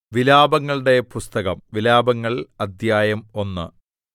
വിലാപങ്ങളുടെ പുസ്തകം വിലാപങ്ങൾ അദ്ധ്യായം ഒന്ന്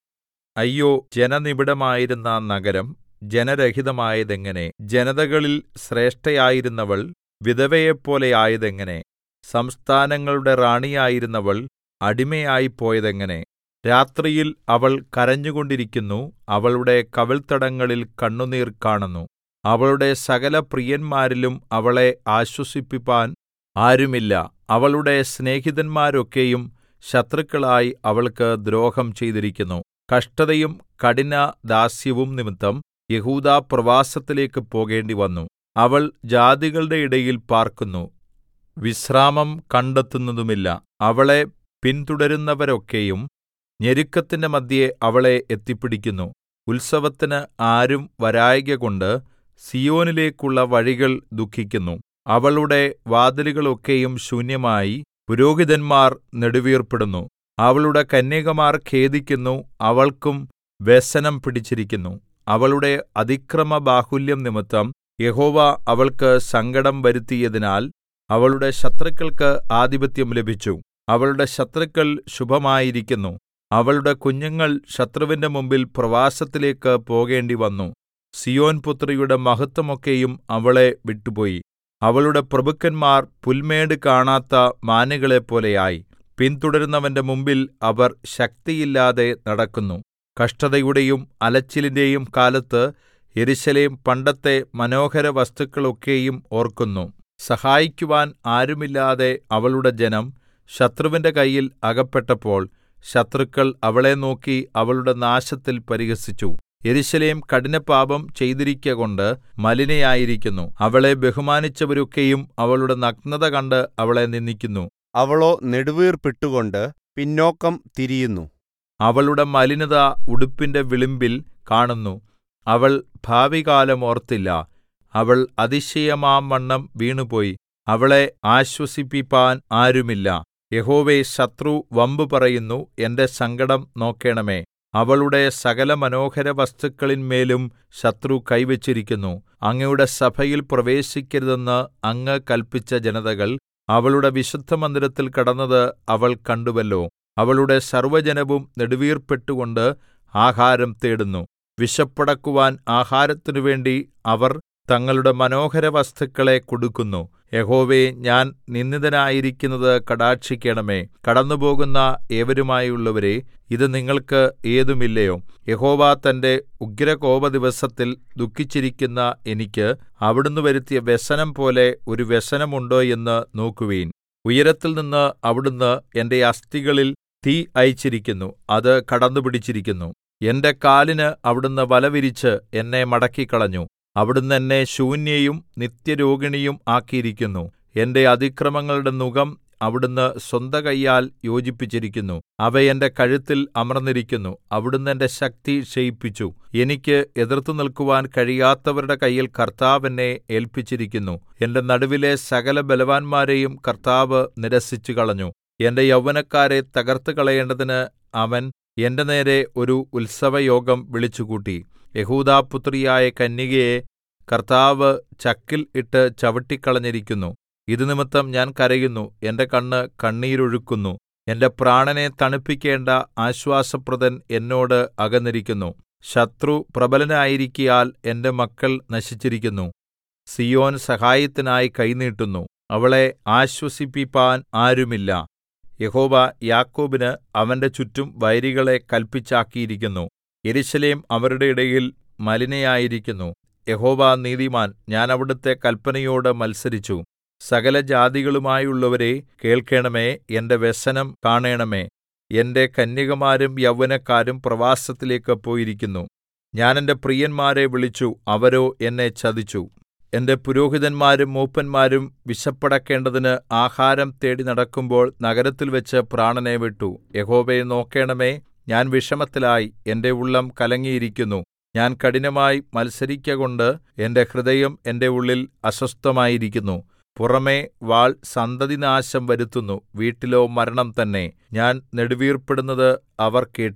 അയ്യോ ജനനിബിഡമായിരുന്ന നഗരം ജനരഹിതമായതെങ്ങനെ ജനതകളിൽ ശ്രേഷ്ഠയായിരുന്നവൾ വിധവയെപ്പോലെ ആയതെങ്ങനെ സംസ്ഥാനങ്ങളുടെ റാണിയായിരുന്നവൾ അടിമയായിപ്പോയതെങ്ങനെ രാത്രിയിൽ അവൾ കരഞ്ഞുകൊണ്ടിരിക്കുന്നു അവളുടെ കവിൾത്തടങ്ങളിൽ കണ്ണുനീർ കാണുന്നു അവളുടെ സകലപ്രിയന്മാരിലും അവളെ ആശ്വസിപ്പിപ്പാൻ ആരുമില്ല അവളുടെ സ്നേഹിതന്മാരൊക്കെയും ശത്രുക്കളായി അവൾക്ക് ദ്രോഹം ചെയ്തിരിക്കുന്നു കഷ്ടതയും കഠിനദാസ്യവും നിമിത്തം യെഹൂദാ പ്രവാസത്തിലേക്ക് പോകേണ്ടിവന്നു അവൾ ജാതികളുടെ ഇടയിൽ പാർക്കുന്നു വിശ്രാമം കണ്ടെത്തുന്നതുമില്ല അവളെ പിന്തുടരുന്നവരൊക്കെയും ഞെരുക്കത്തിന്റെ മദ്ധ്യേ അവളെ എത്തിപ്പിടിക്കുന്നു ഉത്സവത്തിന് ആരും വരായ്കകൊണ്ട് സീയോനിലേക്കുള്ള വഴികൾ ദുഃഖിക്കുന്നു അവളുടെ വാതിലുകളൊക്കെയും ശൂന്യമായി പുരോഹിതന്മാർ നെടുവീർപ്പിടുന്നു അവളുടെ കന്യകമാർ ഖേദിക്കുന്നു അവൾക്കും വ്യസനം പിടിച്ചിരിക്കുന്നു അവളുടെ അതിക്രമബാഹുല്യം നിമിത്തം യഹോവ അവൾക്ക് സങ്കടം വരുത്തിയതിനാൽ അവളുടെ ശത്രുക്കൾക്ക് ആധിപത്യം ലഭിച്ചു അവളുടെ ശത്രുക്കൾ ശുഭമായിരിക്കുന്നു അവളുടെ കുഞ്ഞുങ്ങൾ ശത്രുവിന്റെ മുമ്പിൽ പ്രവാസത്തിലേക്ക് പോകേണ്ടിവന്നു സീയോൻ പുത്രിയുടെ മഹത്വമൊക്കെയും അവളെ വിട്ടുപോയി അവളുടെ പ്രഭുക്കന്മാർ പുൽമേട് കാണാത്ത മാനുകളെപ്പോലെയായി പിന്തുടരുന്നവന്റെ മുമ്പിൽ അവർ ശക്തിയില്ലാതെ നടക്കുന്നു കഷ്ടതയുടെയും അലച്ചിലിന്റെയും കാലത്ത് യെരൂശലേം പണ്ടത്തെ മനോഹര വസ്തുക്കളൊക്കെയും ഓർക്കുന്നു സഹായിക്കുവാൻ ആരുമില്ലാതെ അവളുടെ ജനം ശത്രുവിന്റെ കയ്യിൽ അകപ്പെട്ടപ്പോൾ ശത്രുക്കൾ അവളെ നോക്കി അവളുടെ നാശത്തിൽ പരിഹസിച്ചു യെരൂശലേം കഠിനപാപം ചെയ്തിരിക്കകൊണ്ട് മലിനയായിരിക്കുന്നു അവളെ ബഹുമാനിച്ചവരൊക്കെയും അവളുടെ നഗ്നത കണ്ട് അവളെ നിന്ദിക്കുന്നു അവളോ നെടുവീർപ്പിട്ടുകൊണ്ട് പിന്നോക്കം തിരിയുന്നു അവളുടെ മലിനത ഉടുപ്പിന്റെ വിളിമ്പിൽ കാണുന്നു അവൾ ഭാവികാലം ഓർത്തില്ല അവൾ അതിശയമാംവണ്ണം വീണുപോയി അവളെ ആശ്വസിപ്പിപ്പാൻ ആരുമില്ല യഹോവേ ശത്രു വമ്പ് പറയുന്നു എന്റെ സങ്കടം നോക്കേണമേ അവളുടെ സകല മനോഹര വസ്തുക്കളിന്മേലും ശത്രു കൈവച്ചിരിക്കുന്നു അങ്ങയുടെ സഭയിൽ പ്രവേശിക്കരുതെന്ന് അങ്ങ് കല്പിച്ച ജനതകൾ അവളുടെ വിശുദ്ധമന്ദിരത്തിൽ കടന്നത് അവൾ കണ്ടുവല്ലോ അവളുടെ സർവ്വജനവും നെടുവീർപ്പെട്ടുകൊണ്ട് ആഹാരം തേടുന്നു വിശപ്പടക്കുവാൻ ആഹാരത്തിനു വേണ്ടി അവർ തങ്ങളുടെ മനോഹര വസ്തുക്കളെ കൊടുക്കുന്നു യഹോവേ ഞാൻ നിന്ദിതനായിരിക്കുന്നത് കടാക്ഷിക്കണമേ കടന്നുപോകുന്ന ഏവരുമായുള്ളവരേ ഇത് നിങ്ങൾക്ക് ഏതുമില്ലയോ യഹോവ തന്റെ ഉഗ്രകോപദിവസത്തിൽ ദുഃഖിച്ചിരിക്കുന്ന എനിക്ക് അവിടുന്ന് വരുത്തിയ വ്യസനം പോലെ ഒരു വ്യസനമുണ്ടോ എന്ന് നോക്കുവിൻ ഉയരത്തിൽ നിന്ന് അവിടുന്ന് എന്റെ അസ്ഥികളിൽ തീ അയച്ചിരിക്കുന്നു അത് കടന്നുപിടിച്ചിരിക്കുന്നു എന്റെ കാലിന് അവിടുന്ന് വല വിരിച്ച് എന്നെ മടക്കിക്കളഞ്ഞു അവിടുന്ന് എന്നെ ശൂന്യയും നിത്യരോഗിണിയും ആക്കിയിരിക്കുന്നു എന്റെ അതിക്രമങ്ങളുടെ നുകം അവിടുന്ന് സ്വന്ത കയ്യാൽ യോജിപ്പിച്ചിരിക്കുന്നു അവ എന്റെ കഴുത്തിൽ അമർന്നിരിക്കുന്നു അവിടുന്ന് എന്റെ ശക്തി ക്ഷയിപ്പിച്ചു എനിക്ക് എതിർത്തു നിൽക്കുവാൻ കഴിയാത്തവരുടെ കയ്യിൽ കർത്താവ് എന്നെ ഏൽപ്പിച്ചിരിക്കുന്നു എന്റെ നടുവിലെ സകല ബലവാന്മാരെയും കർത്താവ് നിരസിച്ചു കളഞ്ഞു എന്റെ യൗവനക്കാരെ തകർത്ത് കളയേണ്ടതിന് അവൻ എന്റെ നേരെ ഒരു ഉത്സവയോഗം വിളിച്ചുകൂട്ടി യഹൂദാപുത്രിയായ കന്യകയെ കർത്താവ് ചക്കിൽ ഇട്ട് ചവിട്ടിക്കളഞ്ഞിരിക്കുന്നു ഇത് നിമിത്തം ഞാൻ കരയുന്നു എന്റെ കണ്ണ് കണ്ണീരൊഴുക്കുന്നു എന്റെ പ്രാണനെ തണുപ്പിക്കേണ്ട ആശ്വാസപ്രദൻ എന്നോട് അകന്നിരിക്കുന്നു ശത്രു പ്രബലനായിരിക്കയാൽ എന്റെ മക്കൾ നശിച്ചിരിക്കുന്നു സിയോൻ സഹായത്തിനായി കൈനീട്ടുന്നു അവളെ ആശ്വസിപ്പിപ്പാൻ ആരുമില്ല യഹോവ യാക്കോബിന് അവന്റെ ചുറ്റും വൈരികളെ കല്പിച്ചാക്കിയിരിക്കുന്നു യെരൂശലേം അവരുടെ ഇടയിൽ മലിനയായിരിക്കുന്നു യഹോവ നീതിമാൻ ഞാൻ അവിടുത്തെ കൽപ്പനയോട് മത്സരിച്ചു സകല ജാതികളുമായുള്ളവരെ കേൾക്കണമേ എന്റെ വ്യസനം കാണേണമേ എന്റെ കന്യകമാരും യൗവനക്കാരും പ്രവാസത്തിലേക്ക് പോയിരിക്കുന്നു ഞാൻ എന്റെ പ്രിയന്മാരെ വിളിച്ചു അവരോ എന്നെ ചതിച്ചു എന്റെ പുരോഹിതന്മാരും മൂപ്പന്മാരും വിശപ്പടക്കേണ്ടതിന് ആഹാരം തേടി നടക്കുമ്പോൾ നഗരത്തിൽവെച്ച് പ്രാണനെ വിട്ടു യഹോവേ നോക്കേണമേ ഞാൻ വിഷമത്തിലായി എന്റെ ഉള്ളം കലങ്ങിയിരിക്കുന്നു ഞാൻ കഠിനമായി മത്സരിക്കകൊണ്ട് എന്റെ ഹൃദയം എന്റെ ഉള്ളിൽ അസ്വസ്ഥമായിരിക്കുന്നു പുറമെ വാൾ സന്തതിനാശം വരുത്തുന്നു വീട്ടിലോ മരണം തന്നെ ഞാൻ നെടുവീർപ്പിടുന്നത് അവർ കേട്ടു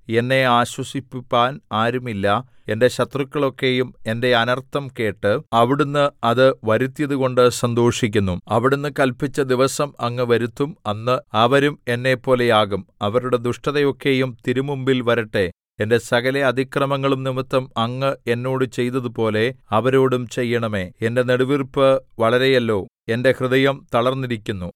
എന്നെ ആശ്വസിപ്പിപ്പാൻ ആരുമില്ല എന്റെ ശത്രുക്കളൊക്കെയും എന്റെ അനർത്ഥം കേട്ട് അവിടുന്ന് അത് വരുത്തിയതുകൊണ്ട് സന്തോഷിക്കുന്നു അവിടുന്ന് കല്പിച്ച ദിവസം അങ്ങ് വരുത്തും അന്ന് അവരും എന്നെപ്പോലെയാകും അവരുടെ ദുഷ്ടതയൊക്കെയും തിരുമുമ്പിൽ വരട്ടെ എന്റെ സകല അതിക്രമങ്ങളും നിമിത്തം അങ്ങ് എന്നോട് ചെയ്തതുപോലെ അവരോടും ചെയ്യണമേ എന്റെ നെടുവീർപ്പ് വളരെയല്ലോ എന്റെ ഹൃദയം തളർന്നിരിക്കുന്നു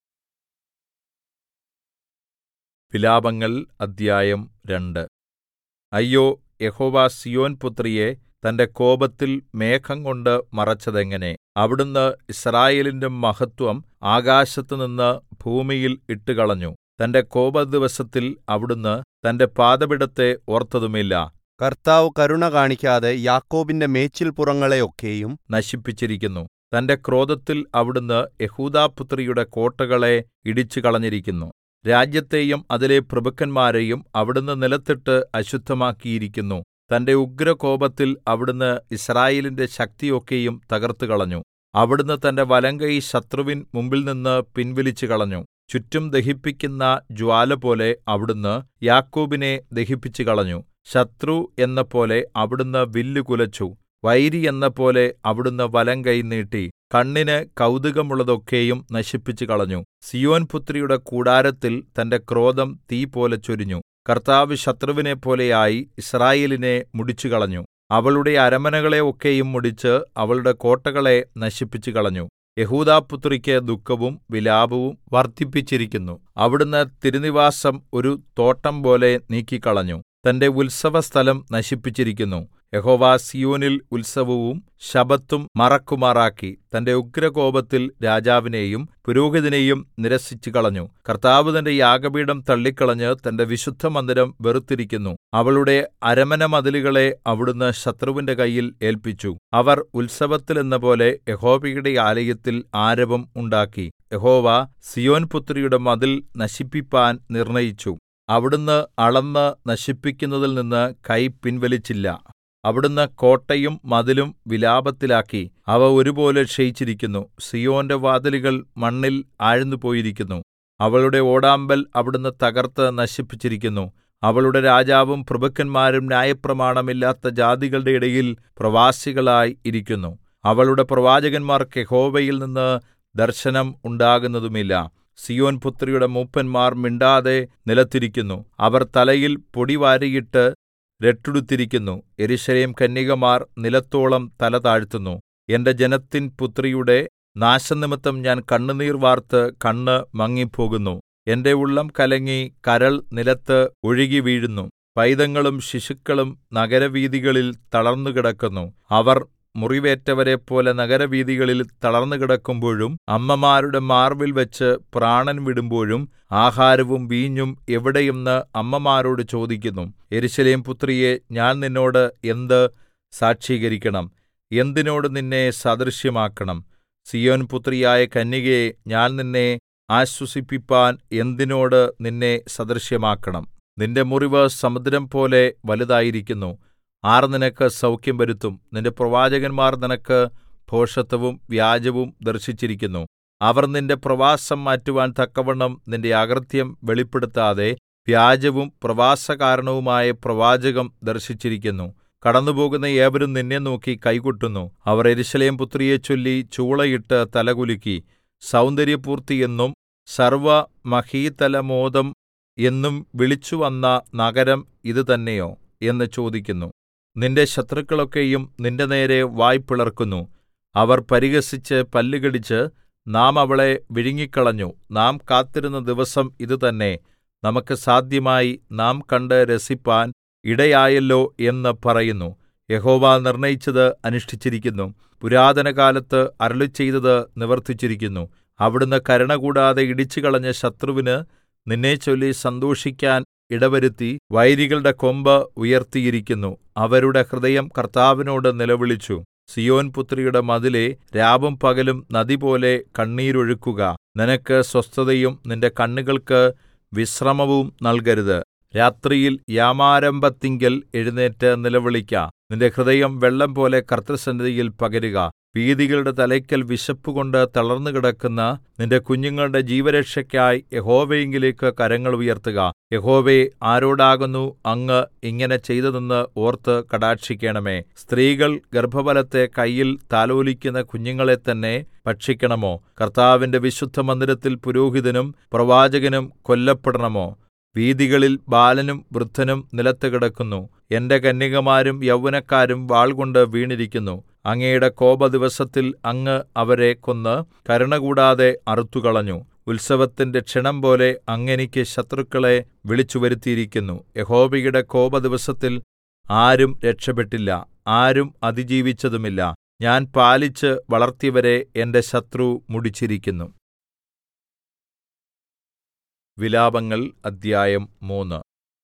വിലാപങ്ങൾ അദ്ധ്യായം രണ്ട് അയ്യോ യഹോവ സീയോൻ പുത്രിയെ തന്റെ കോപത്തിൽ മേഘംകൊണ്ട് മറച്ചതെങ്ങനെ അവിടുന്ന് യിസ്രായേലിന്റെ മഹത്വം ആകാശത്തുനിന്ന് ഭൂമിയിൽ ഇട്ടുകളഞ്ഞു തന്റെ കോപദിവസത്തിൽ അവിടുന്ന് തന്റെ പാദപീഠത്തെ ഓർത്തതുമില്ല കർത്താവ് കരുണ കാണിക്കാതെ യാക്കോബിന്റെ മേച്ചിൽപ്പുറങ്ങളെയൊക്കെയും നശിപ്പിച്ചിരിക്കുന്നു തന്റെ ക്രോധത്തിൽ അവിടുന്ന് യഹൂദാപുത്രിയുടെ കോട്ടകളെ ഇടിച്ചുകളഞ്ഞിരിക്കുന്നു രാജ്യത്തെയും അതിലെ പ്രഭുക്കന്മാരെയും അവിടുന്ന് നിലത്തിട്ട് അശുദ്ധമാക്കിയിരിക്കുന്നു തന്റെ ഉഗ്രകോപത്തിൽ അവിടുന്ന് യിസ്രായേലിന്റെ ശക്തിയൊക്കെയും തകർത്തുകളഞ്ഞു അവിടുന്ന് തന്റെ വലങ്കൈ ശത്രുവിൻ മുമ്പിൽനിന്ന് പിൻവലിച്ചു കളഞ്ഞു ചുറ്റും ദഹിപ്പിക്കുന്ന ജ്വാലപോലെ അവിടുന്ന് യാക്കോബിനെ ദഹിപ്പിച്ചുകളഞ്ഞു ശത്രു എന്നപോലെ അവിടുന്ന് വില്ല് കുലച്ചു വൈരി എന്നപോലെ അവിടുന്ന് വലങ്കൈ നീട്ടി കണ്ണിന് കൗതുകമുള്ളതൊക്കെയും നശിപ്പിച്ചു കളഞ്ഞു സിയോൻ പുത്രിയുടെ കൂടാരത്തിൽ തന്റെ ക്രോധം തീ പോലെ ചൊരിഞ്ഞു കർത്താവ് ശത്രുവിനെപ്പോലെയായി യിസ്രായേലിനെ മുടിച്ചുകളഞ്ഞു അവളുടെ അരമനകളെ ഒക്കെയും മുടിച്ച് അവളുടെ കോട്ടകളെ നശിപ്പിച്ചു കളഞ്ഞു യഹൂദാപുത്രിക്ക് ദുഃഖവും വിലാപവും വർദ്ധിപ്പിച്ചിരിക്കുന്നു അവിടുന്ന് തിരുനിവാസം ഒരു തോട്ടം പോലെ നീക്കിക്കളഞ്ഞു തന്റെ ഉത്സവസ്ഥലം നശിപ്പിച്ചിരിക്കുന്നു യഹോവ സീയോനിൽ ഉത്സവവും ശബ്ബത്തും മറക്കുമാറാക്കി തന്റെ ഉഗ്രകോപത്തിൽ രാജാവിനെയും പുരോഹിതനെയും നിരസിച്ചുകളഞ്ഞു കർത്താവ് തന്റെ യാഗപീഠം തള്ളിക്കളഞ്ഞ് തന്റെ വിശുദ്ധമന്ദിരം വെറുത്തിരിക്കുന്നു അവളുടെ അരമന മതിലുകളെ അവിടുന്ന് ശത്രുവിന്റെ കയ്യിൽ ഏല്പിച്ചു അവർ ഉത്സവത്തിലെന്നപോലെ യഹോവയുടെ ആലയത്തിൽ ആരവം ഉണ്ടാക്കി യഹോവ സിയോൻ പുത്രിയുടെ മതിൽ നശിപ്പിപ്പാൻ നിർണയിച്ചു അവിടുന്ന് അളന്ന് നശിപ്പിക്കുന്നതിൽ നിന്ന് കൈ പിൻവലിച്ചില്ല അവിടുന്ന് കോട്ടയും മതിലും വിലാപത്തിലാക്കി അവ ഒരുപോലെ ക്ഷയിച്ചിരിക്കുന്നു സിയോന്റെ വാതിലുകൾ മണ്ണിൽ ആഴ്ന്നുപോയിരിക്കുന്നു അവളുടെ ഓടാമ്പൽ അവിടുന്ന് തകർത്ത് നശിപ്പിച്ചിരിക്കുന്നു അവളുടെ രാജാവും പ്രഭുക്കന്മാരും ന്യായപ്രമാണമില്ലാത്ത ജാതികളുടെ ഇടയിൽ പ്രവാസികളായി ഇരിക്കുന്നു അവളുടെ പ്രവാചകന്മാർക്ക് യഹോവയിൽ നിന്ന് ദർശനം ഉണ്ടാകുന്നതുമില്ല സിയോൻ പുത്രിയുടെ മൂപ്പന്മാർ മിണ്ടാതെ നിലത്തിരിക്കുന്നു അവർ തലയിൽ പൊടി വാരിയിട്ട് രട്ടുടുത്തിരിക്കുന്നു യെരൂശലേം കന്യകമാർ നിലത്തോളം തല താഴ്ത്തുന്നു എന്റെ ജനത്തിൻ പുത്രിയുടെ നാശനിമിത്തം ഞാൻ കണ്ണുനീർ വാർത്ത് കണ്ണ് മങ്ങിപ്പോകുന്നു എന്റെ ഉള്ളം കലങ്ങി കരൾ നിലത്ത് ഒഴുകി വീഴുന്നു പൈതങ്ങളും ശിശുക്കളും നഗരവീഥികളിൽ തളർന്നുകിടക്കുന്നു അവർ മുറിവേറ്റവരെപ്പോലെ നഗരവീഥികളിൽ തളർന്നുകിടക്കുമ്പോഴും അമ്മമാരുടെ മാർവിൽ വെച്ച് പ്രാണൻ വിടുമ്പോഴും ആഹാരവും വീഞ്ഞും എവിടെയെന്ന് അമ്മമാരോട് ചോദിക്കുന്നു യെരൂശലേം പുത്രിയെ ഞാൻ നിന്നോട് എന്ത് സാക്ഷീകരിക്കണം എന്തിനോട് നിന്നെ സദൃശ്യമാക്കണം സിയോൻ പുത്രിയായ കന്യകയെ ഞാൻ നിന്നെ ആശ്വസിപ്പിപ്പാൻ എന്തിനോട് നിന്നെ സദൃശ്യമാക്കണം നിന്റെ മുറിവ് സമുദ്രം പോലെ വലുതായിരിക്കുന്നു ആർ നിനക്ക് സൗഖ്യം വരുത്തും നിന്റെ പ്രവാചകന്മാർ നിനക്ക് ഭോഷത്വവും വ്യാജവും ദർശിച്ചിരിക്കുന്നു അവർ നിന്റെ പ്രവാസം മാറ്റുവാൻ തക്കവണ്ണം നിന്റെ അകൃത്യം വെളിപ്പെടുത്താതെ വ്യാജവും പ്രവാസകാരണവുമായ പ്രവാചകം ദർശിച്ചിരിക്കുന്നു കടന്നുപോകുന്ന ഏവരും നിന്നെ നോക്കി കൈകൊട്ടുന്നു അവർ യെരൂശലേം പുത്രിയെ ചൊല്ലി ചൂളയിട്ട് തലകുലുക്കി സൗന്ദര്യപൂർത്തി എന്നും സർവ്വമഹീതലമോദം എന്നും വിളിച്ചുവന്ന നഗരം ഇത് തന്നെയോ എന്ന് ചോദിക്കുന്നു നിന്റെ ശത്രുക്കളൊക്കെയും നിന്റെ നേരെ വായ് പിളർക്കുന്നു അവർ പരിഹസിച്ച് പല്ലുകടിച്ച് നാം അവളെ വിഴുങ്ങിക്കളഞ്ഞു നാം കാത്തിരുന്ന ദിവസം ഇതുതന്നെ നമുക്ക് സാധ്യമായി നാം കണ്ട് രസിപ്പാൻ ഇടയായല്ലോ എന്ന് പറയുന്നു യഹോവ നിർണയിച്ചത് അനുഷ്ഠിച്ചിരിക്കുന്നു പുരാതനകാലത്ത് അരുളിച്ചെയ്തത് നിവർത്തിച്ചിരിക്കുന്നു അവിടുന്ന് കരുണ കൂടാതെ ഇടിച്ചുകളഞ്ഞ ശത്രുവിന് നിന്നെച്ചൊല്ലി സന്തോഷിക്കാൻ ഇടവരുത്തി വൈരികളുടെ കൊമ്പ് ഉയർത്തിയിരിക്കുന്നു അവരുടെ ഹൃദയം കർത്താവിനോട് നിലവിളിച്ചു സിയോൻ പുത്രിയുടെ മതിലേ രാവും പകലും നദിപോലെ കണ്ണീരൊഴുക്കുക നിനക്ക് സ്വസ്ഥതയും നിന്റെ കണ്ണുകൾക്ക് വിശ്രമവും നൽകരുത് രാത്രിയിൽ യാമാരംഭത്തിങ്കൽ എഴുന്നേറ്റ് നിലവിളിക്ക നിന്റെ ഹൃദയം വെള്ളംപോലെ കർത്തൃസന്നിധിയിൽ പകരുക വീഥികളുടെ തലയ്ക്കൽ വിശപ്പുകൊണ്ട് തളർന്നുകിടക്കുന്ന നിന്റെ കുഞ്ഞുങ്ങളുടെ ജീവരക്ഷയ്ക്കായി യഹോവയിങ്കിലേക്ക് കരങ്ങൾ ഉയർത്തുക യഹോവേ ആരോടാകുന്നു അങ്ങ് ഇങ്ങനെ ചെയ്തതെന്ന് ഓർത്ത് കടാക്ഷിക്കണമേ സ്ത്രീകൾ ഗർഭഫലത്തെ കയ്യിൽ താലോലിക്കുന്ന കുഞ്ഞുങ്ങളെ തന്നെ ഭക്ഷിക്കണമോ കർത്താവിന്റെ വിശുദ്ധമന്ദിരത്തിൽ പുരോഹിതനും പ്രവാചകനും കൊല്ലപ്പെടണമോ വീഥികളിൽ ബാലനും വൃദ്ധനും നിലത്ത് കിടക്കുന്നു എന്റെ കന്യകമാരും യൗവനക്കാരും വാൾകൊണ്ട് വീണിരിക്കുന്നു അങ്ങയുടെ കോപദിവസത്തിൽ അങ്ങ് അവരെ കൊന്ന് കരുണ കൂടാതെ അറുത്തുകളഞ്ഞു ഉത്സവത്തിന്റെ ക്ഷണം പോലെ അങ്ങ് എനിക്ക് ശത്രുക്കളെ വിളിച്ചുവരുത്തിയിരിക്കുന്നു യഹോവയുടെ കോപദിവസത്തിൽ ആരും രക്ഷപ്പെട്ടില്ല ആരും അതിജീവിച്ചതുമില്ല ഞാൻ പാലിച്ച് വളർത്തിയവരെ എന്റെ ശത്രു മുടിച്ചിരിക്കുന്നു വിലാപങ്ങൾ അദ്ധ്യായം മൂന്ന്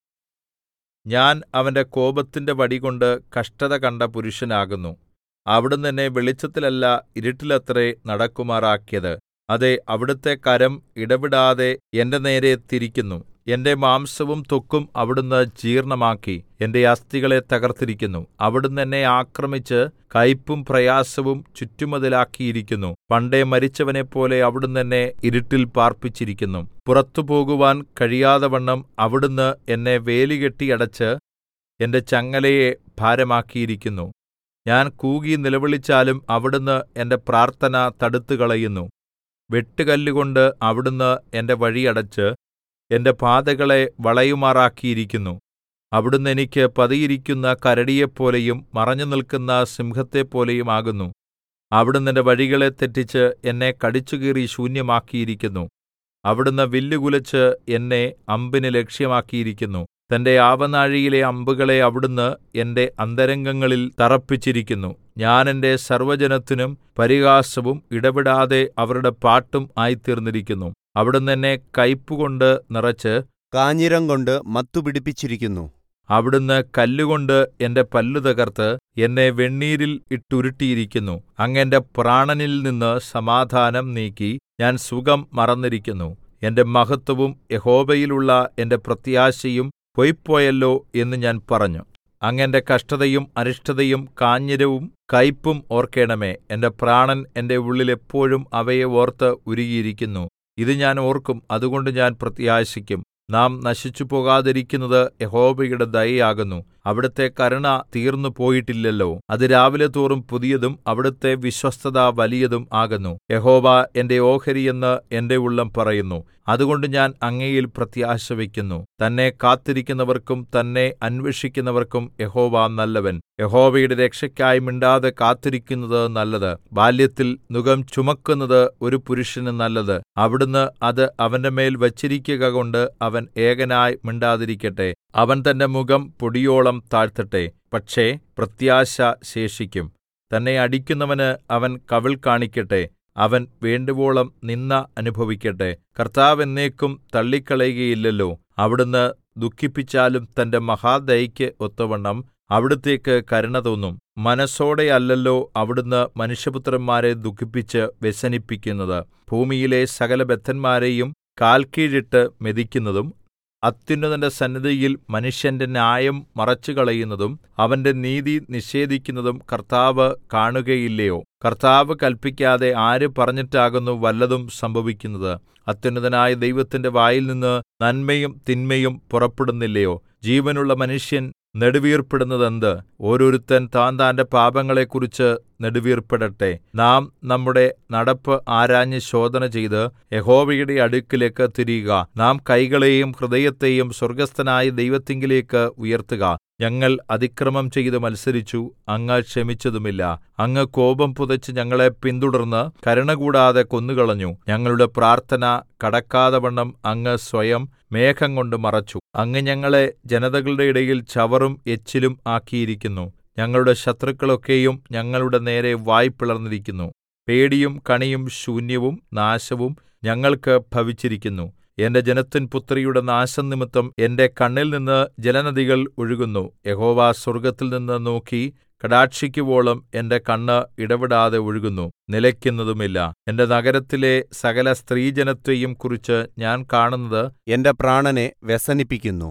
ഞാൻ അവന്റെ കോപത്തിന്റെ വടികൊണ്ട് കഷ്ടത കണ്ട പുരുഷനാകുന്നു അവിടുന്ന് എന്നെ വെളിച്ചത്തിലല്ല ഇരുട്ടിലത്രേ നടക്കുമാറാക്കിയത് അതെ അവിടുത്തെ കരം ഇടവിടാതെ എന്റെ നേരെ തിരിക്കുന്നു എന്റെ മാംസവും ത്വക്കും അവിടുന്ന് ജീർണ്ണമാക്കി എന്റെ അസ്ഥികളെ തകർത്തിരിക്കുന്നു അവിടുന്ന് എന്നെ ആക്രമിച്ച് കയ്പും പ്രയാസവും ചുറ്റുമതിലാക്കിയിരിക്കുന്നു പണ്ടേ മരിച്ചവനെപ്പോലെ അവിടുന്ന് എന്നെ ഇരുട്ടിൽ പാർപ്പിച്ചിരിക്കുന്നു പുറത്തു പോകുവാൻ കഴിയാതവണ്ണം അവിടുന്ന് എന്നെ വേലികെട്ടി അടച്ച് എന്റെ ചങ്ങലയെ ഭാരമാക്കിയിരിക്കുന്നു ഞാൻ കൂകി നിലവിളിച്ചാലും അവിടുന്ന് എന്റെ പ്രാർത്ഥന തടുത്തുകളയുന്നു വെട്ടുകല്ലുകൊണ്ട് അവിടുന്ന് എന്റെ വഴി അടച്ച് എന്റെ പാതകളെ വളയുമാറാക്കിയിരിക്കുന്നു അവിടുന്ന് എനിക്ക് പതിയിരിക്കുന്ന കരടിയെപ്പോലെയും മറഞ്ഞുനിൽക്കുന്ന സിംഹത്തെപ്പോലെയും ആകുന്നു അവിടുന്ന് എന്റെ വഴികളെ തെറ്റിച്ച് എന്നെ കടിച്ചുകീറി ശൂന്യമാക്കിയിരിക്കുന്നു അവിടുന്ന് വില്ലുകുലച്ച് എന്നെ അമ്പിന് ലക്ഷ്യമാക്കിയിരിക്കുന്നു തന്റെ ആവനാഴിയിലെ അമ്പുകളെ അവിടുന്ന് എന്റെ അന്തരംഗങ്ങളിൽ തറപ്പിച്ചിരിക്കുന്നു ഞാൻ എന്റെ സർവ്വജനത്തിനും പരിഹാസവും ഇടവിടാതെ അവരുടെ പാട്ടും ആയിത്തീർന്നിരിക്കുന്നു അവിടുന്ന് എന്നെ കയ്പുകൊണ്ട് നിറച്ച് കാഞ്ഞിരം കൊണ്ട് മത്തുപിടിപ്പിച്ചിരിക്കുന്നു അവിടുന്ന് കല്ലുകൊണ്ട് എന്റെ പല്ലു തകർത്ത് എന്നെ വെണ്ണീരിൽ ഇട്ടുരുട്ടിയിരിക്കുന്നു അങ്ങ് എന്റെ പ്രാണനിൽ നിന്ന് സമാധാനം നീക്കി ഞാൻ സുഖം മറന്നിരിക്കുന്നു എന്റെ മഹത്വവും യഹോവയിലുള്ള എന്റെ പ്രത്യാശയും പൊയ്പോയല്ലോ എന്ന് ഞാൻ പറഞ്ഞു അങ്ങ് എന്റെ കഷ്ടതയും അരിഷ്ടതയും കാഞ്ഞിരവും കയ്പും ഓർക്കേണമേ എന്റെ പ്രാണൻ എന്റെ ഉള്ളിൽ എപ്പോഴും അവയെ ഓർത്ത് ഉരുകിയിരിക്കുന്നു ഇത് ഞാൻ ഓർക്കും അതുകൊണ്ട് ഞാൻ പ്രത്യാശിക്കും നാം നശിച്ചു പോകാതിരിക്കുന്നത് യഹോവയുടെ ദയയാകുന്നു അവിടുത്തെ കരുണ തീർന്നു പോയിട്ടില്ലല്ലോ അത് രാവിലെ തോറും പുതിയതും അവിടുത്തെ വിശ്വസ്തത വലിയതും ആകുന്നു യഹോവ എന്റെ ഓഹരി എന്ന് എന്റെ ഉള്ളം പറയുന്നു അതുകൊണ്ട് ഞാൻ അങ്ങയിൽ പ്രത്യാശ വയ്ക്കുന്നു തന്നെ കാത്തിരിക്കുന്നവർക്കും തന്നെ അന്വേഷിക്കുന്നവർക്കും യഹോവ നല്ലവൻ യഹോവയുടെ രക്ഷയ്ക്കായി മിണ്ടാതെ കാത്തിരിക്കുന്നത് നല്ലത് ബാല്യത്തിൽ നുകം ചുമക്കുന്നത് ഒരു പുരുഷന് നല്ലത് അവിടുന്ന് അത് അവന്റെ മേൽ വച്ചിരിക്കുക കൊണ്ട് അവൻ ഏകനായി മിണ്ടാതിരിക്കട്ടെ അവൻ തന്റെ മുഖം പൊടിയോളം താഴ്ത്തട്ടെ പക്ഷേ പ്രത്യാശ ശേഷിക്കും തന്നെ അടിക്കുന്നവന് അവൻ കവിൾ കാണിക്കട്ടെ അവൻ വേണ്ടുവോളം നിന്ദ അനുഭവിക്കട്ടെ കർത്താവ് എന്നേക്കും തള്ളിക്കളയുകയില്ലല്ലോ അവിടുന്ന് ദുഃഖിപ്പിച്ചാലും തന്റെ മഹാദയയ്ക്ക് ഒത്തവണ്ണം അവിടുത്തേക്ക് കരുണ തോന്നും മനസ്സോടെയല്ലല്ലോ അവിടുന്ന് മനുഷ്യപുത്രന്മാരെ ദുഃഖിപ്പിച്ച് വ്യസനിപ്പിക്കുന്നത് ഭൂമിയിലെ സകല ബദ്ധന്മാരെയും കാൽക്കീഴിട്ട് മെതിക്കുന്നതും അത്യുന്നതന്റെ സന്നിധിയിൽ മനുഷ്യന്റെ ന്യായം മറച്ചുകളയുന്നതും അവന്റെ നീതി നിഷേധിക്കുന്നതും കർത്താവ് കാണുകയില്ലയോ കർത്താവ് കല്പിക്കാതെ ആര് പറഞ്ഞിട്ടാകുന്നു വല്ലതും സംഭവിക്കുന്നത് അത്യുന്നതനായ ദൈവത്തിന്റെ വായിൽനിന്ന് നന്മയും തിന്മയും പുറപ്പെടുന്നില്ലയോ ജീവനുള്ള മനുഷ്യൻ നെടുവീർപ്പിടുന്നതെന്ത് ഓരോരുത്തൻ താൻ താന്റെ പാപങ്ങളെക്കുറിച്ച് നെടുവീർപ്പിടട്ടെ നാം നമ്മുടെ നടപ്പ് ആരാഞ്ഞ് ശോധന ചെയ്ത് യഹോവയുടെ അടുക്കിലേക്ക് തിരിയുക നാം കൈകളെയും ഹൃദയത്തെയും സ്വർഗ്ഗസ്ഥനായ ദൈവത്തിങ്കലേക്ക് ഉയർത്തുക ഞങ്ങൾ അതിക്രമം ചെയ്ത് മത്സരിച്ചു അങ്ങ് ക്ഷമിച്ചതുമില്ല അങ്ങ് കോപം പുതച്ച് ഞങ്ങളെ പിന്തുടർന്ന് കരുണ കൂടാതെ കൊന്നുകളഞ്ഞു ഞങ്ങളുടെ പ്രാർത്ഥന കടക്കാതവണ്ണം അങ്ങ് സ്വയം മേഘം കൊണ്ട് മറച്ചു അങ്ങ് ഞങ്ങളെ ജനതകളുടെ ഇടയിൽ ചവറും എച്ചിലും ആക്കിയിരിക്കുന്നു ഞങ്ങളുടെ ശത്രുക്കളൊക്കെയും ഞങ്ങളുടെ നേരെ വായ് പിളർന്നിരിക്കുന്നു പേടിയും കണിയും ശൂന്യവും നാശവും ഞങ്ങൾക്ക് ഭവിച്ചിരിക്കുന്നു എന്റെ ജനത്തിൻ പുത്രിയുടെ നാശം നിമിത്തം എന്റെ കണ്ണിൽ നിന്ന് ജലനദികൾ ഒഴുകുന്നു യഹോവ സ്വർഗ്ഗത്തിൽ നിന്ന് നോക്കി കടാക്ഷിക്കുവോളം എന്റെ കണ്ണ് ഇടവിടാതെ ഒഴുകുന്നു നിലയ്ക്കുന്നതുമില്ല എന്റെ നഗരത്തിലെ സകല സ്ത്രീജനത്തെയും കുറിച്ച് ഞാൻ കാണുന്നത് എന്റെ പ്രാണനെ വ്യസനിപ്പിക്കുന്നു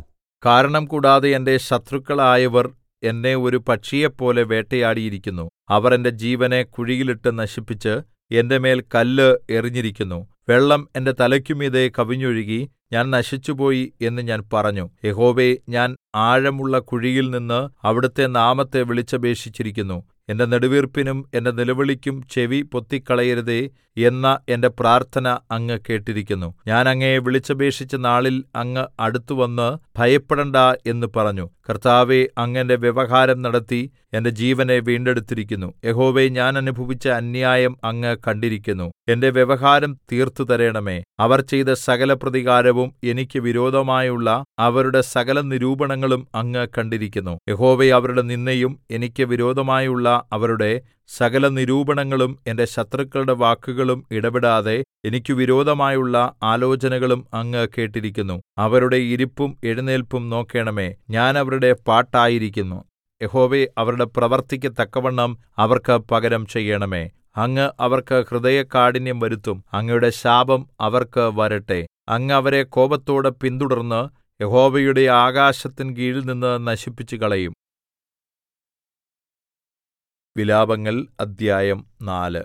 കാരണം കൂടാതെ എന്റെ ശത്രുക്കളായവർ എന്നെ ഒരു പക്ഷിയെപ്പോലെ വേട്ടയാടിയിരിക്കുന്നു അവർ എന്റെ ജീവനെ കുഴിയിലിട്ട് നശിപ്പിച്ച് എന്റെ മേൽ കല്ല് എറിഞ്ഞിരിക്കുന്നു വെള്ളം എന്റെ തലയ്ക്കുമീതെ കവിഞ്ഞൊഴുകി ഞാൻ നശിച്ചുപോയി എന്ന് ഞാൻ പറഞ്ഞു യഹോവേ ഞാൻ ആഴമുള്ള കുഴിയിൽ നിന്ന് അവിടുത്തെ നാമത്തെ വിളിച്ചപേക്ഷിച്ചിരിക്കുന്നു എന്റെ നെടുവീർപ്പിനും എന്റെ നിലവിളിക്കും ചെവി പൊത്തിക്കളയരുതേ എന്ന എന്റെ പ്രാർത്ഥന അങ്ങ് കേട്ടിരിക്കുന്നു ഞാൻ അങ്ങയെ വിളിച്ചപേക്ഷിച്ച നാളിൽ അങ്ങ് അടുത്തുവന്ന് ഭയപ്പെടണ്ടാ എന്ന് പറഞ്ഞു കർത്താവേ അങ്ങ് എന്റെ വ്യവഹാരം നടത്തി എന്റെ ജീവനെ വീണ്ടെടുത്തിരിക്കുന്നു യഹോവേ ഞാൻ അനുഭവിച്ച അന്യായം അങ്ങ് കണ്ടിരിക്കുന്നു എന്റെ വ്യവഹാരം തീർത്തു തരണമേ അവർ ചെയ്ത സകല പ്രതികാരവും എനിക്ക് വിരോധമായുള്ള അവരുടെ സകല നിരൂപണങ്ങളും അങ്ങ് കണ്ടിരിക്കുന്നു യഹോവേ അവരുടെ നിന്ദയും എനിക്ക് വിരോധമായുള്ള അവരുടെ സകല നിരൂപണങ്ങളും എന്റെ ശത്രുക്കളുടെ വാക്കുകളും ഇടപെടാതെ എനിക്ക് വിരോധമായുള്ള ആലോചനകളും അങ്ങ് കേട്ടിരിക്കുന്നു അവരുടെ ഇരിപ്പും എഴുന്നേല്പും നോക്കേണമേ ഞാൻ അവരുടെ പാട്ടായിരിക്കുന്നു യഹോവേ അവരുടെ പ്രവൃത്തിക്ക് തക്കവണ്ണം അവർക്ക് പകരം ചെയ്യണമേ അങ്ങ് അവർക്ക് ഹൃദയകാഠിന്യം വരുത്തും അങ്ങയുടെ ശാപം അവർക്ക് വരട്ടെ അങ്ങ് അവരെ കോപത്തോടെ പിന്തുടർന്ന് യഹോവയുടെ ആകാശത്തിൻ കീഴിൽ നിന്ന് നശിപ്പിച്ചു കളയും വിലാപങ്ങൾ അദ്ധ്യായം നാല്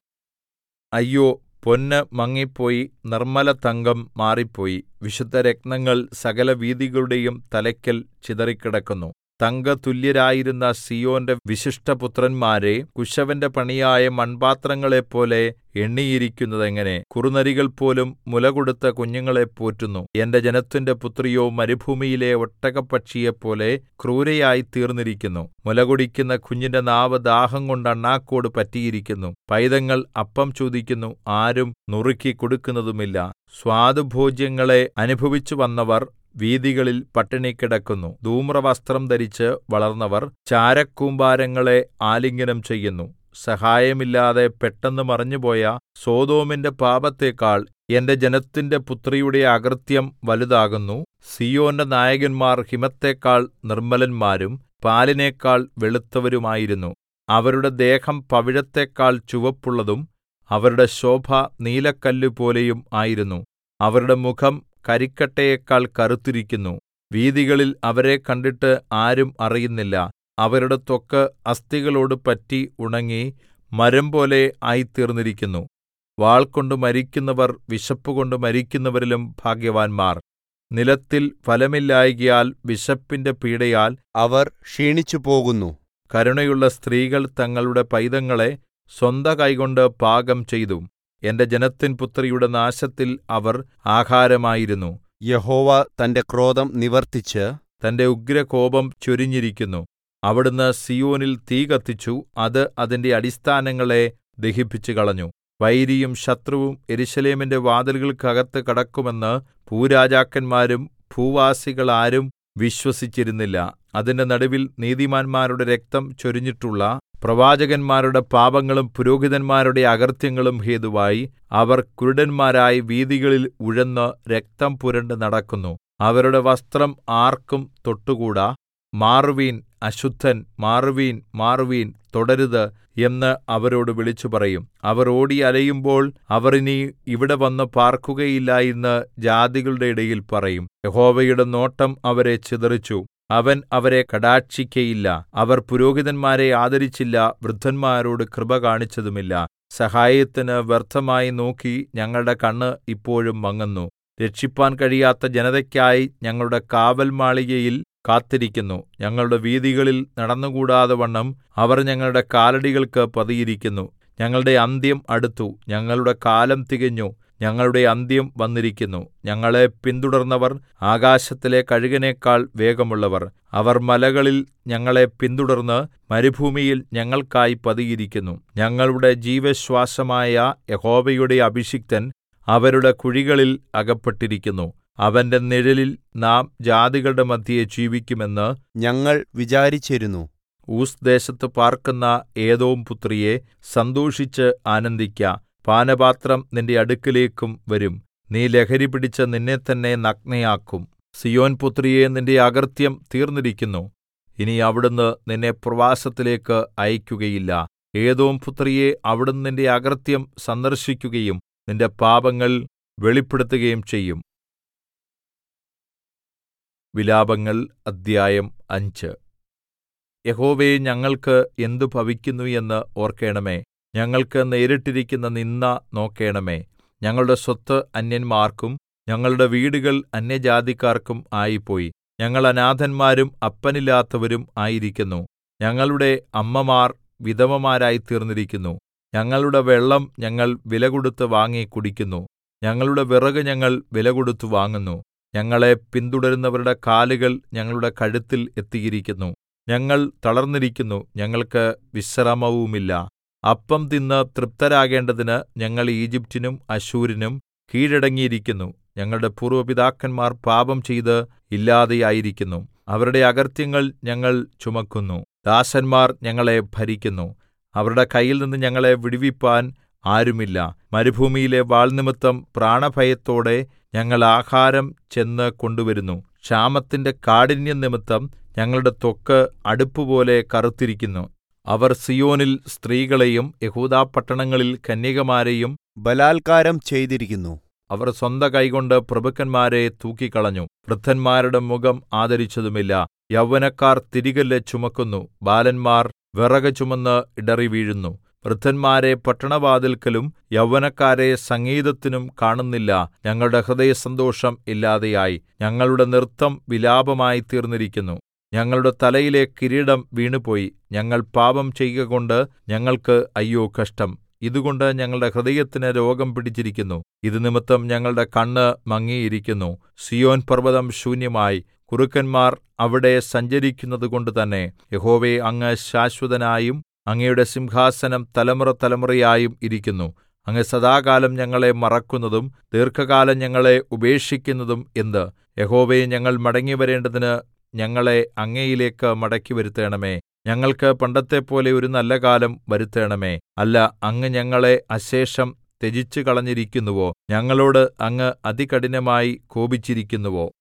അയ്യോ പൊന്ന് മങ്ങിപ്പോയി നിർമ്മലതങ്കം മാറിപ്പോയി വിശുദ്ധരത്നങ്ങൾ സകല വീഥികളുടെയും തലയ്ക്കൽ ചിതറിക്കിടക്കുന്നു തങ്കതുല്യരായിരുന്ന സീയോന്റെ വിശിഷ്ടപുത്രന്മാരെ കുശവന്റെ പണിയായ മൺപാത്രങ്ങളെപ്പോലെ എണ്ണിയിരിക്കുന്നതെങ്ങനെ കുറുനരികൾ പോലും മുലകൊടുത്ത കുഞ്ഞുങ്ങളെ പോറ്റുന്നു എന്റെ ജനത്തിന്റെ പുത്രിയോ മരുഭൂമിയിലെ ഒട്ടകപ്പക്ഷിയെപ്പോലെ ക്രൂരയായി തീർന്നിരിക്കുന്നു മുലകുടിക്കുന്ന കുഞ്ഞിന്റെ നാവ് ദാഹം കൊണ്ട് അണ്ണാക്കോട് പറ്റിയിരിക്കുന്നു പൈതങ്ങൾ അപ്പം ചോദിക്കുന്നു ആരും നുറുക്കി കൊടുക്കുന്നതുമില്ല സ്വാദുഭോജ്യങ്ങളെ അനുഭവിച്ചു വന്നവർ വീഥികളിൽ പട്ടിണി കിടക്കുന്നു ധൂമ്രവസ്ത്രം ധരിച്ച് വളർന്നവർ ചാരക്കൂമ്പാരങ്ങളെ ആലിംഗനം ചെയ്യുന്നു സഹായമില്ലാതെ പെട്ടെന്ന് മറിഞ്ഞുപോയ സൊദോമിന്റെ പാപത്തേക്കാൾ എന്റെ ജനത്തിന്റെ പുത്രിയുടെ അകൃത്യം വലുതാകുന്നു സീയോന്റെ നായകന്മാർ ഹിമത്തെക്കാൾ നിർമ്മലന്മാരും പാലിനേക്കാൾ വെളുത്തവരുമായിരുന്നു അവരുടെ ദേഹം പവിഴത്തെക്കാൾ ചുവപ്പുള്ളതും അവരുടെ ശോഭ നീലക്കല്ലുപോലെയും ആയിരുന്നു അവരുടെ മുഖം കരിക്കട്ടയേക്കാൾ കറുത്തിരിക്കുന്നു വീഥികളിൽ അവരെ കണ്ടിട്ട് ആരും അറിയുന്നില്ല അവരുടെ ത്വക്ക് അസ്ഥികളോട് പറ്റി ഉണങ്ങി മരംപോലെ ആയിത്തീർന്നിരിക്കുന്നു വാൾകൊണ്ട് മരിക്കുന്നവർ വിശപ്പുകൊണ്ട് മരിക്കുന്നവരിലും ഭാഗ്യവാന്മാർ നിലത്തിൽ ഫലമില്ലായ്കയാൽ വിശപ്പിന്റെ പീഡയാൽ അവർ ക്ഷീണിച്ചുപോകുന്നു കരുണയുള്ള സ്ത്രീകൾ തങ്ങളുടെ പൈതങ്ങളെ സ്വന്ത കൈകൊണ്ട് പാകം ചെയ്തു എന്റെ ജനത്തിൻ പുത്രിയുടെ നാശത്തിൽ അവർ ആഹാരമായിരുന്നു യഹോവ തന്റെ ക്രോധം നിവർത്തിച്ച് തന്റെ ഉഗ്രകോപം ചൊരിഞ്ഞിരിക്കുന്നു അവിടുന്ന് സീയോനിൽ തീ കത്തിച്ചു അത് അതിന്റെ അടിസ്ഥാനങ്ങളെ ദഹിപ്പിച്ചുകളഞ്ഞു വൈരിയും ശത്രുവും യെരൂശലേമിന്റെ വാതിലുകൾക്കകത്ത് കടക്കുമെന്ന് ഭൂരാജാക്കന്മാരും ഭൂവാസികളാരും വിശ്വസിച്ചിരുന്നില്ല അതിന്റെ നടുവിൽ നീതിമാന്മാരുടെ രക്തം ചൊരിഞ്ഞിട്ടുള്ള പ്രവാചകന്മാരുടെ പാപങ്ങളും പുരോഹിതന്മാരുടെ അകൃത്യങ്ങളും ഹേതുവായി അവർ കുരുടന്മാരായി വീഥികളിൽ ഉഴന്ന് രക്തം പുരണ്ട് നടക്കുന്നു അവരുടെ വസ്ത്രം ആർക്കും തൊട്ടുകൂടാ മാറുവീൻ അശുദ്ധൻ മാറുവീൻ മാറുവീൻ തൊടരുത് എന്ന് അവരോട് വിളിച്ചു പറയും അവർ ഓടി അലയുമ്പോൾ അവർ ഇനി ഇവിടെ വന്ന് പാർക്കുകയില്ല എന്ന് ജാതികളുടെ ഇടയിൽ പറയും യഹോവയുടെ നോട്ടം അവരെ ചിതറിച്ചു അവൻ അവരെ കടാക്ഷിക്കയില്ല അവർ പുരോഹിതന്മാരെ ആദരിച്ചില്ല വൃദ്ധന്മാരോട് കൃപ കാണിച്ചതുമില്ല സഹായത്തിന് വ്യർത്ഥമായി നോക്കി ഞങ്ങളുടെ കണ്ണ് ഇപ്പോഴും മങ്ങുന്നു രക്ഷിപ്പാൻ കഴിയാത്ത ജനതയ്ക്കായി ഞങ്ങളുടെ കാവൽമാളികയിൽ കാത്തിരിക്കുന്നു ഞങ്ങളുടെ വീഥികളിൽ നടന്നുകൂടാതെ വണ്ണം അവർ ഞങ്ങളുടെ കാലടികൾക്ക് പതിയിരിക്കുന്നു ഞങ്ങളുടെ അന്ത്യം അടുത്തു ഞങ്ങളുടെ കാലം തികഞ്ഞു ഞങ്ങളുടെ അന്ത്യം വന്നിരിക്കുന്നു ഞങ്ങളെ പിന്തുടർന്നവർ ആകാശത്തിലെ കഴുകനേക്കാൾ വേഗമുള്ളവർ അവർ മലകളിൽ ഞങ്ങളെ പിന്തുടർന്ന് മരുഭൂമിയിൽ ഞങ്ങൾക്കായി പതിയിരിക്കുന്നു ഞങ്ങളുടെ ജീവശ്വാസമായ യഹോവയുടെ അഭിഷിക്തൻ അവരുടെ കുഴികളിൽ അകപ്പെട്ടിരിക്കുന്നു അവന്റെ നിഴലിൽ നാം ജാതികളുടെ മദ്ധ്യേ ജീവിക്കുമെന്ന് ഞങ്ങൾ വിചാരിച്ചിരുന്നു ഊസ് ദേശത്ത് പാർക്കുന്ന ഏദോം പുത്രിയെ സന്തോഷിച്ച് ആനന്ദിക്ക പാനപാത്രം നിന്റെ അടുക്കലേക്കും വരും നീ ലഹരി പിടിച്ച് നിന്നെ തന്നെ നഗ്നയാക്കും സിയോൻ പുത്രിയെ നിന്റെ അകൃത്യം തീർന്നിരിക്കുന്നു ഇനി അവിടുന്ന് നിന്നെ പ്രവാസത്തിലേക്ക് അയക്കുകയില്ല ഏദോം പുത്രിയെ അവിടുന്ന് നിന്റെ അകൃത്യം സന്ദർശിക്കുകയും നിന്റെ പാപങ്ങൾ വെളിപ്പെടുത്തുകയും ചെയ്യും വിലാപങ്ങൾ അദ്ധ്യായം അഞ്ച് യഹോവേ ഞങ്ങൾക്ക് എന്ത് ഭവിക്കുന്നു എന്ന് ഓർക്കേണമേ ഞങ്ങൾക്ക് നേരിട്ടിരിക്കുന്ന നിന്ദ നോക്കേണമേ ഞങ്ങളുടെ സ്വത്ത് അന്യന്മാർക്കും ഞങ്ങളുടെ വീടുകൾ അന്യജാതിക്കാർക്കും ആയിപ്പോയി ഞങ്ങൾ അനാഥന്മാരും അപ്പനില്ലാത്തവരും ആയിരിക്കുന്നു ഞങ്ങളുടെ അമ്മമാർ വിധവമാരായിത്തീർന്നിരിക്കുന്നു ഞങ്ങളുടെ വെള്ളം ഞങ്ങൾ വിലകൊടുത്ത് വാങ്ങി കുടിക്കുന്നു ഞങ്ങളുടെ വിറക് ഞങ്ങൾ വിലകൊടുത്ത് വാങ്ങുന്നു ഞങ്ങളെ പിന്തുടരുന്നവരുടെ കാലുകൾ ഞങ്ങളുടെ കഴുത്തിൽ എത്തിയിരിക്കുന്നു ഞങ്ങൾ തളർന്നിരിക്കുന്നു ഞങ്ങൾക്ക് വിശ്രമവുമില്ല അപ്പം തിന്ന് തൃപ്തരാകേണ്ടതിന് ഞങ്ങൾ ഈജിപ്റ്റിനും അശ്ശൂരിനും കീഴടങ്ങിയിരിക്കുന്നു ഞങ്ങളുടെ പൂർവ്വ പിതാക്കന്മാർ പാപം ചെയ്ത് ഇല്ലാതെയായിരിക്കുന്നു അവരുടെ അകൃത്യങ്ങൾ ഞങ്ങൾ ചുമക്കുന്നു ദാസന്മാർ ഞങ്ങളെ ഭരിക്കുന്നു അവരുടെ കയ്യിൽനിന്ന് ഞങ്ങളെ വിടുവിപ്പാൻ ആരുമില്ല മരുഭൂമിയിലെ വാൾനിമിത്തം പ്രാണഭയത്തോടെ ഞങ്ങൾ ആഹാരം ചെന്ന് കൊണ്ടുവരുന്നു ക്ഷാമത്തിന്റെ കാഠിന്യം നിമിത്തം ഞങ്ങളുടെ ത്വക്ക് അടുപ്പുപോലെ കറുത്തിരിക്കുന്നു അവർ സീയോനിൽ സ്ത്രീകളെയും യെഹൂദാപട്ടണങ്ങളിൽ കന്യകമാരെയും ബലാൽക്കാരം ചെയ്തിരിക്കുന്നു അവർ സ്വന്ത കൈകൊണ്ട് പ്രഭുക്കന്മാരെ തൂക്കിക്കളഞ്ഞു വൃദ്ധന്മാരുടെ മുഖം ആദരിച്ചതുമില്ല യൗവനക്കാർ തിരികല്ല് ചുമക്കുന്നു ബാലന്മാർ വിറക് ചുമന്ന് ഇടറി വീഴുന്നു വൃദ്ധന്മാരെ പട്ടണവാതിൽക്കലും യൗവനക്കാരെ സംഗീതത്തിനും കാണുന്നില്ല ഞങ്ങളുടെ ഹൃദയസന്തോഷം ഇല്ലാതെയായി ഞങ്ങളുടെ നൃത്തം വിലാപമായി തീർന്നിരിക്കുന്നു ഞങ്ങളുടെ തലയിലെ കിരീടം വീണുപോയി ഞങ്ങൾ പാപം ചെയ്കകൊണ്ട് ഞങ്ങൾക്ക് അയ്യോ കഷ്ടം ഇതുകൊണ്ട് ഞങ്ങളുടെ ഹൃദയത്തിന് രോഗം പിടിച്ചിരിക്കുന്നു ഇത് നിമിത്തം ഞങ്ങളുടെ കണ്ണ് മങ്ങിയിരിക്കുന്നു സിയോൻ പർവ്വതം ശൂന്യമായി കുറുക്കന്മാർ അവിടെ സഞ്ചരിക്കുന്നതുകൊണ്ട് തന്നെ യഹോവേ അങ്ങ് ശാശ്വതനായും അങ്ങയുടെ സിംഹാസനം തലമുറ തലമുറയായും ഇരിക്കുന്നു അങ്ങ് സദാകാലം ഞങ്ങളെ മറക്കുന്നതും ദീർഘകാലം ഞങ്ങളെ ഉപേക്ഷിക്കുന്നതും എന്ത് യഹോവേ ഞങ്ങൾ മടങ്ങിവരേണ്ടതിന് ഞങ്ങളെ അങ്ങയിലേക്ക് മടക്കി വരുത്തേണമേ ഞങ്ങൾക്ക് പണ്ടത്തെപ്പോലെ ഒരു നല്ല കാലം വരുത്തേണമേ അല്ല അങ്ങ് ഞങ്ങളെ അശേഷം ത്യജിച്ചു കളഞ്ഞിരിക്കുന്നുവോ ഞങ്ങളോട് അങ്ങ് അതികഠിനമായി കോപിച്ചിരിക്കുന്നുവോ